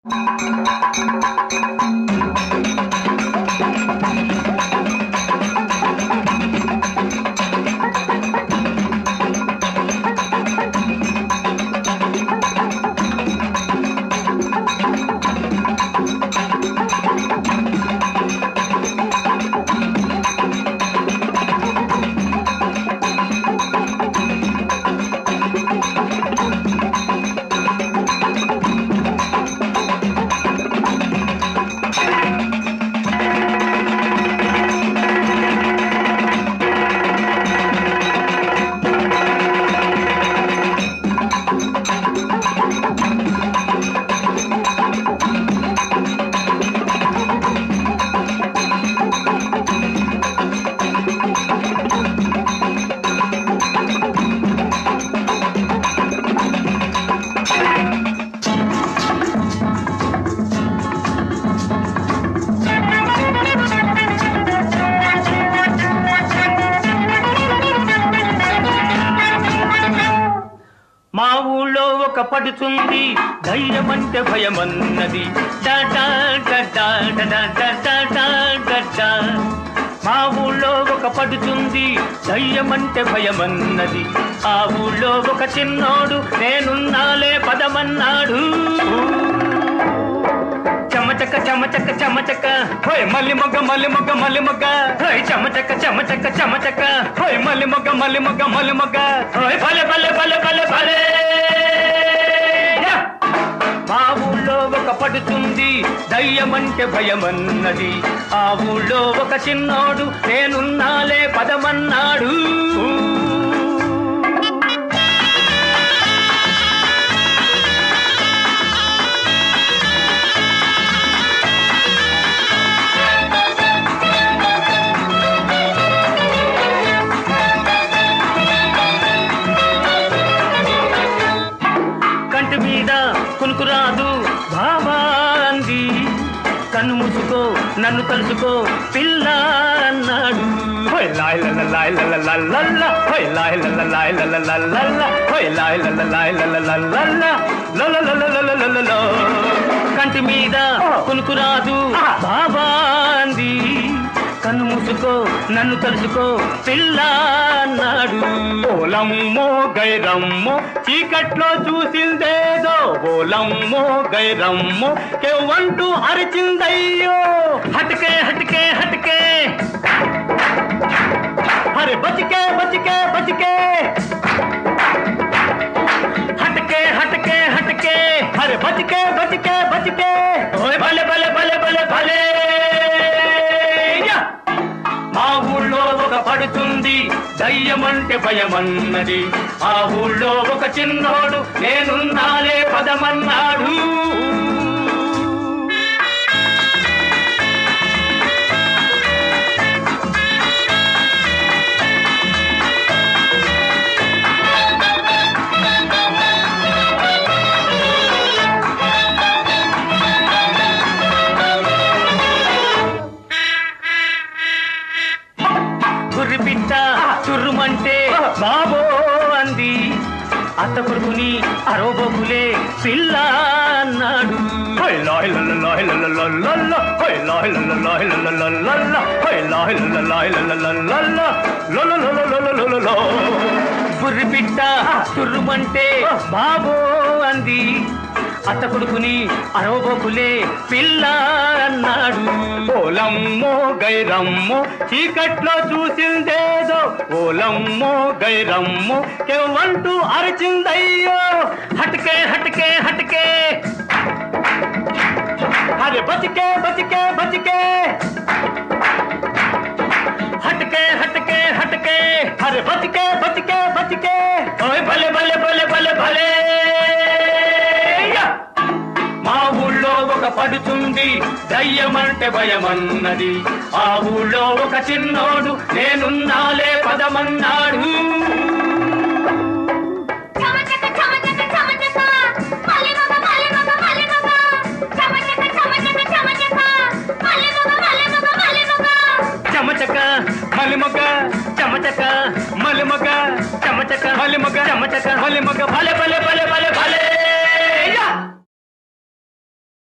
మా ఊళ్ళో ఒక పడుతుంది ధైర్యం అంటే భయమన్నది డా డా డా డా డా డా డా డా డా డా డా. మా ఊళ్ళో ఒక పడుతుంది ధైర్యం అంటే భయమన్నది ఆ ఊళ్ళో ఒక చిన్నోడు నేనున్నాలే పదమన్నాడు చమచక చమచక చమచక హోయ్ మల్లి మొగ్గ మల్లి మొగ్గ మల్లి మొగ్గ హోయ్ చమచక చమచక చమచక హోయ్ మల్లి మొగ్గ మల్లి మొగ్గ మల్లి మొగ్గ హోయ్ భలే భలే భలే భలే భలే యా! మా ఊళ్ళో ఒక పడుతుంది దయ్యమంటే భయమన్నది ఆ ఊళ్ళో ఒక చిన్నోడు నేనున్నాలే పదమన్నాడు కంటి మీద కునుకురాదు బాబా అంది కన్ను మూసుకో నన్ను తలుచుకో పిల్ల అన్నాడు హోయ్ లాయ్ లల్ల లాయ్ లల్ల లల్లల్ల, హోయ్ లాయ్ లల్ల లాయ్ లల్ల లల్లల్ల, హోయ్ లాయ్ లల్ల లాయ్ లల్ల లల్లల్ల, లలలలలలలలలో. కంటి మీద కునుకురాదు బాబా అంది కన్ను మూసుకో నన్ను తలుచుకో పిల్ల అన్నాడు ఓలమ్మో గైరమ్మో చీకట్లో చూసిందేదో ఓలమ్మో గైరమ్మో కెవ్వంటూ అరిచిందయ్యో హటకే హటకే హటకే అరే బతికే బతికే బతికే హటకే హటకే హటకే అరే బతికే బతికే బతికే ఓయ్ భలే భలే భలే భలే భలే యా! మా ఊళ్ళో ఒక పడుతుంది దయ్యమంటే భయమన్నది ఆ ఊళ్ళో ఒక చిన్నోడు నేనున్నాలే పదమన్నాడు గుర్రి పిట్ట చుర్రుమంటే బాబో అంది అత్త కొడుకుని అరోబోకులే పిల్ల అన్నాడు హోయ్ లాయ్ లల్ల లాయ్ లల్ల లల్లల్ల, హోయ్ లాయ్ లల్ల లాయ్ లల్ల లల్లల్ల, హోయ్ లాయ్ లల్ల లాయ్ లల్ల లల్లల్ల, లలలలలలలలలో. గుర్రి పిట్ట చుర్రుమంటే బాబో అంది అత్త కొడుకుని అరవబోకులే పిల్ల అన్నాడు ఓలమ్మో గైరమ్మో చీకట్లో చూసిందేదో ఓలమ్మో గైరమ్మో కెవ్వంటూ అరచిందయ్యో హటకే హటకే హటకే అరే బతికే బతికే బతికే హటకే హటకే హటకే అరే బతికే బతికే బతికే ఓయ్ భలే భలే భలే భలే భలే యా! మా ఊళ్ళో ఒక పడుతుంది దయ్యమంటే భయమన్నది ఆ ఊళ్ళో ఒక చిన్నోడు నేనున్నాలే పదమన్నాడు చమచక చమచక చమచక మల్లెమొగ్గ మల్లెమొగ్గ మల్లెమొగ్గ చమచక చమచక చమచక మల్లెమొగ్గ మల్లెమొగ్గ మల్లెమొగ్గ చమచక మలిమొగ చమచక మలిమొగ చమచక మలిమొగ చమచక మలిమొగ భలే భలే